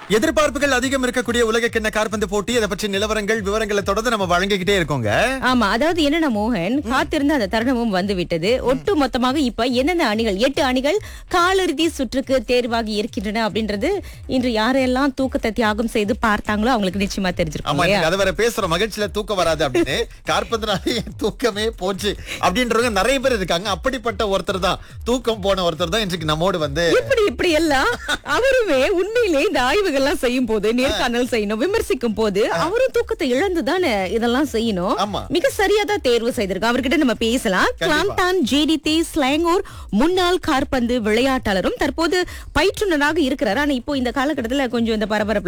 எதிர்பார்ப்புகள் அதிகம் இருக்கக்கூடிய உலக கிண்ண காற்பந்து போட்டி அதை பற்றி நிலவரங்கள் விவரங்களை தொடர்ந்து நம்ம வழங்கிக்கிட்டே இருக்கோங்க ஆமா அதாவது என்னன்னா மோகன் காத்திருந்த அந்த தருணமும் வந்து விட்டது ஒட்டு மொத்தமாக இப்ப என்னென்ன அணிகள் எட்டு அணிகள் காலிறுதி சுற்றுக்கு தேர்வாகி இருக்கின்றன அப்படின்றது இன்று யாரெல்லாம் தூக்கத்தை தியாகம் செய்து பார்த்தாங்களோ அவங்களுக்கு நிச்சயமா தெரிஞ்சிருக்கும் ஆமா இல்லையா? இன்னைக்கு அதை வேற பேசுறோம் மகிழ்ச்சியில தூக்கம் வராது அப்படின்னு காற்பந்துனாலே என் தூக்கமே போச்சு அப்படின்றவங்க நிறைய பேர் இருக்காங்க அப்படிப்பட்ட ஒருத்தர் தான் தூக்கம் போன ஒருத்தர் தான் இன்றைக்கு நம்மோடு வந்து இப்படி இப்படி எல்லாம் அவருமே உண்மையிலே இந்த ஆய்வுகள்லாம் செய்யும் போது நேர்காணல் செய்யணும் விமர்சிக்கும் போது அவரும் தூக்கத்தை இழந்து தானே இதெல்லாம் செய்யணும் ஆமா. மிக சரியா தான் தேர்வு செய்திருக்கோம் அவர்கிட்ட நம்ம பேசலாம் கிளாம்தான் ஜேடிடி ஸ்லாங்கூர் முன்னாள் காற்பந்து விளையாட்டாளரும் தற்போது பயிற்றுனராக இருக்கிறார் ஆனா இப்போ இந்த காலகட்டத்துல கொஞ்சம் இந்த பரபரப்பு